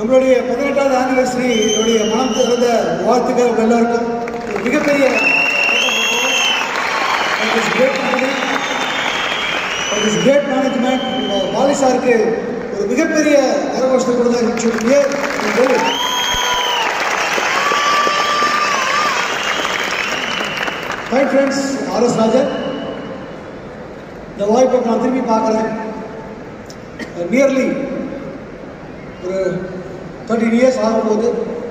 நம்மளுடைய பதினெட்டாவது ஆனிவர்சரி என்னுடைய மனம் திறந்த வாழ்த்துக்கள் உங்க எல்லாருக்கும் ஒரு மிகப்பெரிய கிரேட் மேனேஜ்மெண்ட் பாலி சாருக்கு ஒரு மிகப்பெரிய கரகோஷத்தை கொடுங்க ஹாய் ஃப்ரெண்ட்ஸ் ஆர்எஸ் ராஜன் இந்த வாய்ப்பை நான் திரும்பி பார்க்குறேன் நியர்லி ஒரு தேர்ட்டின் இயர்ஸ் ஆகும்போது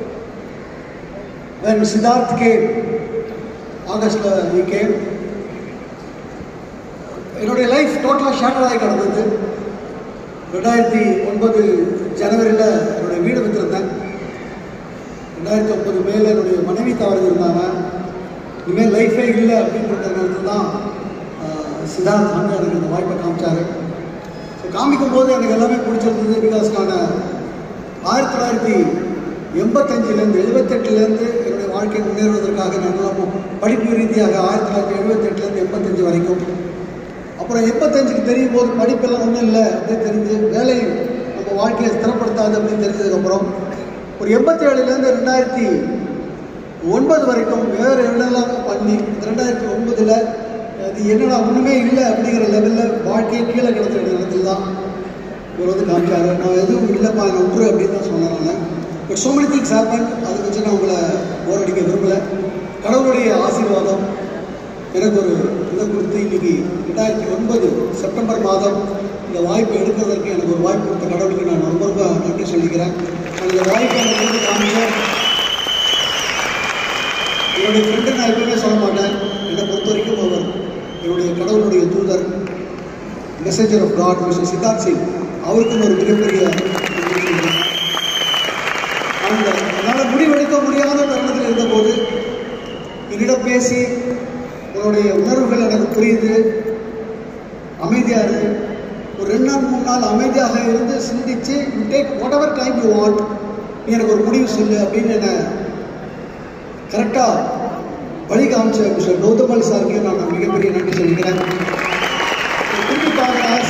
when சித்தார்த் கே ஆகஸ்டில் he came என்னுடைய லைஃப் டோட்டலாக ஷேட்டர் ஆகி கிடந்தது ரெண்டாயிரத்தி ஒன்பது ஜனவரியில் என்னுடைய வீடு விற்றுருந்தேன் ரெண்டாயிரத்தி ஒன்பது மேலே என்னுடைய மனைவி தவறு இருந்தாங்க இனிமேல் லைஃபே இல்லை அப்படின்ற நேரத்தில் தான் ஆஹ், சித்தார்த் வந்து எனக்கு இந்த வாய்ப்பை காமிச்சாரு ஸோ காமிக்கும் போது எனக்கு எல்லாமே பிடிச்சிருந்தது பிகாஸ் நான் ஆயிரத்தி தொள்ளாயிரத்தி எண்பத்தஞ்சிலேருந்து எழுபத்தெட்டுலேருந்து என்னுடைய வாழ்க்கை முன்னேறுவதற்காக நான் எல்லாம் படிப்பு ரீதியாக ஆயிரத்தி தொள்ளாயிரத்தி எழுபத்தெட்டுலேருந்து எண்பத்தஞ்சு வரைக்கும் அப்புறம் எண்பத்தஞ்சுக்கு தெரியும் போது படிப்பெல்லாம் ஒன்றும் இல்லை அப்படின்னு தெரிஞ்சு வேலை நம்ம வாழ்க்கையை ஸ்திரப்படுத்தாது அப்படின்னு தெரிஞ்சதுக்கப்புறம் ஒரு எண்பத்தி ஏழுலேருந்து ரெண்டாயிரத்தி ஒன்பது வரைக்கும் வேறு என்னெல்லாம் பண்ணி ரெண்டாயிரத்தி ஒன்பதில் அது என்னடா ஒன்றுமே இல்லை அப்படிங்கிற லெவலில் வாழ்க்கையை கீழே கிடச்ச இடத்துல தான் இவர் வந்து காமிச்சாரு நான் எதுவும் இல்லைப்பா நான் விட்டுரு அப்படின்னு தான் சொன்னேன் நான் but so many things happened அதை வச்சு நான் உங்களை போர் அடிக்க விரும்பலை கடவுளுடைய ஆசீர்வாதம் எனக்கு ஒரு இதை கொடுத்து இன்னைக்கு ரெண்டாயிரத்தி ஒன்பது செப்டம்பர் மாதம் இந்த வாய்ப்பை எடுக்கிறதற்கு எனக்கு ஒரு வாய்ப்பு கொடுத்த கடவுளுக்கு நான் ரொம்ப ரொம்ப நன்றி சொல்லிக்கிறேன் அந்த வாய்ப்பை எனக்கு வந்து காமிச்சேன் என்னுடைய ஃப்ரெண்டு நான் எப்பவுமே சொல்ல மாட்டேன் என்னை பொறுத்த வரைக்கும் அவர் என்னுடைய கடவுளுடைய தூதர் messenger of God mister Siddharth Singh அவருக்கும் ஒரு மிகப்பெரிய நன்றி சொல்கிறேன். அந்த என்னால் முடிவெடுக்க முடியாத தருணத்தில் இருந்தபோது என்னிடம் பேசி உன்னுடைய உணர்வுகள் எனக்கு புரியுது அமைதியாக இருக்கு ஒரு ரெண்டு நாள் மூணு நாள் அமைதியாக இருந்து சிந்திச்சு you take whatever time you want நீ எனக்கு ஒரு முடிவு சொல்லு அப்படின்னு என்னை கரெக்டாக வழி காமிச்ச மிஸ்டர் கௌதமாலி சாருக்கு நான் மிகப்பெரிய நன்றி சொல்லிக்கிறேன் திருப்பி பார்க்குறேன்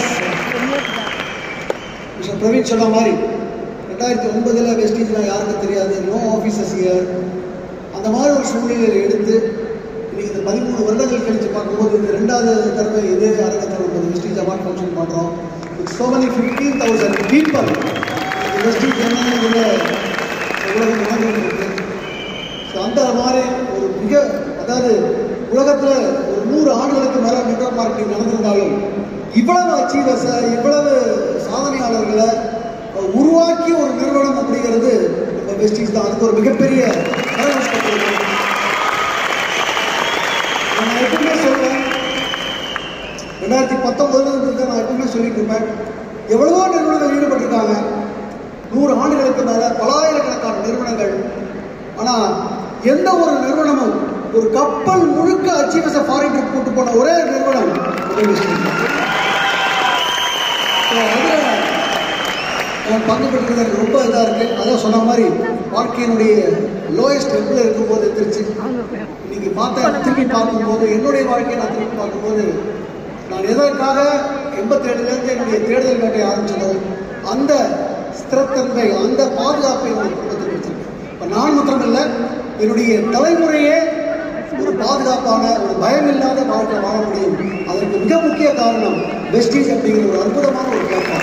மிஸ்டர் பிரவீன் சொன்ன மாதிரி ரெண்டாயிரத்தி ஒன்பதில் வெஸ்டீஜில் யாருக்கும் தெரியாது நோ ஆஃபீஸர்ஸ் இயர் அந்த மாதிரி ஒரு சூழ்நிலையில் எடுத்து இன்னைக்கு இந்த பதிமூணு வருடங்கள் கழித்து பார்க்கும்போது இந்த ரெண்டாவது தடவை இதே அரங்கத்தில் ஒரு வெஸ்டீஜ் அவார்ட் ஃபங்க்ஷன் பண்ணுறோம் with so many fifteen thousand people Vestige என்னன்னு உலகம் உணர்ந்து இருக்கு ஸோ அந்த மாதிரி ஒரு மிக அதாவது உலகத்தில் ஒரு நூறு ஆண்டுகளுக்கு மேலே நெட்வொர்க் மார்க்கெட்டிங் நடந்திருந்தாலும் இவ்வளவு அச்சீவர்ஸை இவ்வளவு சாதனையாளர்களை உருவாக்கிய ஒரு நிறுவனம் அப்படிங்கிறது நம்ம வெஸ்டீஸ் தான் அதுக்கு ஒரு மிகப்பெரிய வரவேற்பு கொடுக்கணும். நான் எப்பவுமே சொல்லுவேன் ரெண்டாயிரத்தி பத்தொன்பதுல இருந்து நான் எப்பவுமே சொல்லிட்டு இருப்பேன் எவ்வளவோ நிறுவனங்கள் ஈடுபட்டிருக்காங்க நூறு ஆண்டுகளுக்கு மேல பலாயிரக்கணக்கான நிறுவனங்கள் ஆனா எந்த ஒரு நிறுவனமும் ஒரு கப்பல் முழுக்க அச்சீவஸை ஃபாரின் ட்ரிப் கூட்டு போன ஒரே நிறுவனம் உதவி செய்யும். So, அதுல நான் பங்கு பெற்றது எனக்கு ரொம்ப இதாக இருக்கு அதான் சொன்ன மாதிரி வாழ்க்கையினுடைய லோயஸ்ட் லெவலில் இருக்கும்போது திருச்சி இன்னைக்கு பார்த்த திரும்பி பார்க்கும்போது என்னுடைய வாழ்க்கையை நான் திரும்பி பார்க்கும்போது நான் எதற்காக எண்பத்தேழுலேருந்து என்னுடைய தேடுதல் வேட்டை ஆரம்பிச்சதோ அந்த ஸ்திரத்தன்மை அந்த பாதுகாப்பை என்னுடைய குடும்பத்தில் கொடுத்துருக்கேன் இப்போ நான் மாத்திரம் இல்லை என்னுடைய தலைமுறையே ஒரு பாதுகாப்பான ஒரு பயமில்லாத வாழ்க்கை வாழ முடியும் அதற்கு மிக முக்கிய காரணம் வெஸ்டீஜ் அப்படிங்கிற ஒரு அற்புதமான ஒரு பிளாட்ஃபார்ம்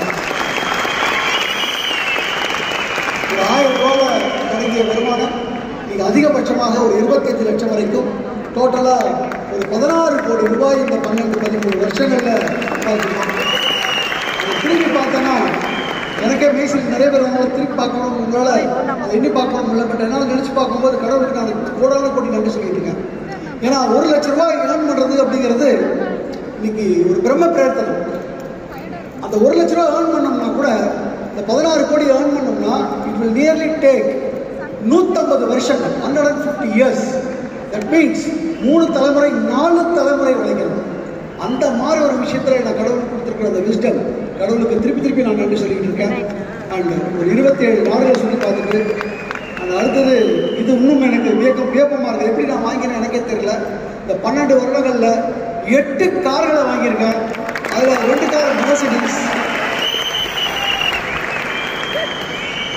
ஒரு ஆயிரம் ரூபாவில் தொடங்கிய வருமானம் நீங்க அதிகபட்சமாக ஒரு இருபத்தஞ்சு லட்சம் வரைக்கும் டோட்டலாக ஒரு பதினாறு கோடி ரூபாய் இந்த பன்னெண்டு பதிமூணு வருஷங்களில் சம்பாதிச்சிருக்கோம். அதை திரும்பி பார்த்தோன்னா எனக்கே மேசில் நிறைய பேர் உங்களால் திருப்பி பார்க்கணும் உங்களால் அதை எண்ணி பார்க்கணும் இல்லை பட் என்னால் நினச்சி பார்க்கும்போது கடவுளுக்கு நான் கோடான கோடி நன்றி சொல்லிட்டு இருக்கேன் ஏன்னா ஒரு லட்ச ரூபாய் ஏர்ன் பண்ணுறது அப்படிங்கிறது இன்னைக்கு ஒரு பிரம்ம பிரயத்தனம் அந்த ஒரு லட்ச ரூபா ஏர்ன் பண்ணோம்னா கூட இந்த பதினாறு கோடி ஏர்ன் பண்ணோம்னா இட் வில் நியர்லி டேக் நூற்றம்பது வருஷங்கள் hundred and fifty years that means மூணு தலைமுறை நாலு தலைமுறை உழைக்கிறது அந்த மாதிரி ஒரு விஷயத்தில் நான் கடவுள் கொடுத்துருக்கிற அந்த விஸ்டம் கடவுளுக்கு திருப்பி திருப்பி நான் நன்றி சொல்லிட்டு இருக்கேன் அண்ட் ஒரு இருபத்தேழு நாடுகளை சொல்லி பார்த்துட்டு அந்த அடுத்தது இது இன்னும் எனக்கு வியக்கம் வியப்பமாக இருக்குது எப்படி நான் வாங்கினேன் எனக்கே தெரியல இந்த பன்னெண்டு வருடங்களில் எட்டு கார்களை வாங்கியிருக்கேன் அதில் ரெண்டு கார் மெர்சிடிஸ்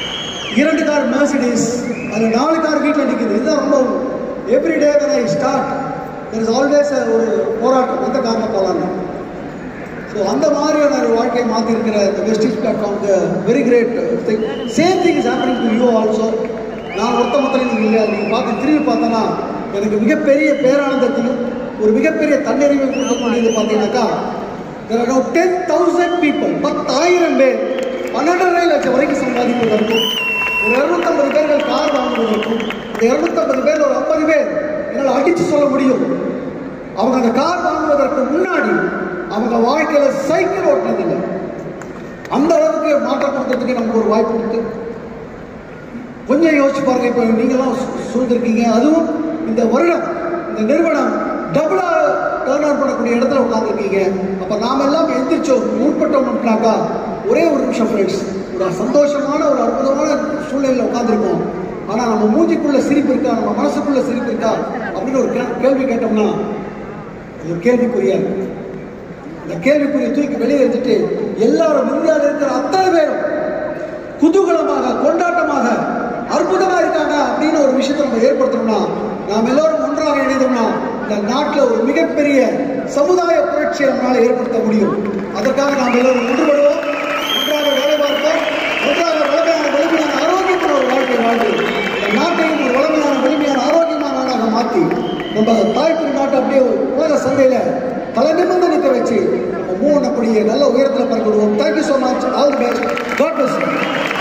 இரண்டு கார் மெர்சிடிஸ் அதில் நாலு கார் வீட்டில் நிற்குது இதுதான் ரொம்ப everyday when I start there is always ஒரு போராட்டம் எந்த காரில் போகலான்னு ஸோ அந்த மாதிரியான ஒரு வாழ்க்கையை மாற்றிருக்கிற இந்த வெஸ்டிஸ் பிளாட்ஃபார்முக்கு very great thing same thing is happening to you also நான் ஒருத்த மாத்திரம் நீங்கள் இல்லை நீங்கள் பார்த்து திரும்பி பார்த்தோன்னா எனக்கு மிகப்பெரிய பேரானந்தத்தையும் ஒரு மிகப்பெரிய தன்னிறைவை கொடுக்கக்கூடியது பார்த்தீங்கன்னாக்கா டென் தௌசண்ட் பீப்புள் பத்தாயிரம் பேர் பன்னெண்டரை லட்சம் வரைக்கும் சம்பாதிப்பதற்கும் ஒரு இரநூத்தம்பது பேர்கள் கார் வாங்குவதற்கும் இந்த இரநூத்தம்பது பேர் ஒரு ஐம்பது பேர் என்னால் அடித்து சொல்ல முடியும் அவங்க அந்த கார் வாங்குவதற்கு முன்னாடி அவங்க வாழ்க்கையில சைக்கிள் ஓட்டினதில்லை அந்த அளவுக்கு மாற்றம் கொடுக்கறதுக்கு நமக்கு ஒரு வாய்ப்பு இருக்கு கொஞ்சம் யோசிச்சு பாருங்க இப்போ நீங்களாம் சு- சூழ்ந்திருக்கீங்க அதுவும் இந்த வருடம் இந்த நிறுவனம் டபுளா டேர்ன் அவுட் பண்ணக்கூடிய இடத்துல உட்காந்துருக்கீங்க அப்ப நாம எல்லாம் எந்திரிச்சோம் முற்பட்டோம்னாக்கா ஒரே ஒரு நிமிஷம் ஃப்ரெண்ட்ஸ் ஒரு சந்தோஷமான ஒரு அற்புதமான சூழ்நிலையில் உட்காந்துருக்கோம் ஆனா நம்ம மூஞ்சிக்குள்ள சிரிப்பு இருக்கா நம்ம மனசுக்குள்ள சிரிப்பு இருக்கா அப்படின்னு ஒரு கே- கேள்வி கேட்டோம்னா அது ஒரு கேள்விக்குறியா இருக்கு இந்த கேள்விக்குறியை தூக்கி வெளியே எடுத்துட்டு எல்லாரும் இந்தியாவில் இருக்கிற அத்தனை பேரும் குதூகலமாக கொண்டாட்டமாக அற்புதமா இருக்காங்க அப்படின்னு ஒரு விஷயத்தை நம்ம ஏற்படுத்தணும்னா நாம் எல்லோரும் ஒன்றாக இணைந்தோம்னா இந்த நாட்டில் ஒரு மிகப்பெரிய சமுதாய புரட்சியை நம்மளால ஏற்படுத்த முடியும் அதற்காக நாம் எல்லோரும் ஒன்றுபடுவோம் ஒன்றாக வேலை பார்ப்போம் ஒன்றாக வளமையான வலிமையான ஆரோக்கியமான ஒரு வாழ்க்கை வாழ்ந்து இந்த நாட்டையும் ஒரு வளமையான வலிமையான ஆரோக்கியமான நாடாக மாற்றி நம்ம தாய் நாட்டை அப்படியே உலக சந்தையில தலை நிமிர்ந்து நிற்க வச்சு நம்ம மூணு அப்படியே நல்ல உயரத்தில் பறக்கிடுவோம் thank you so much all the best God plus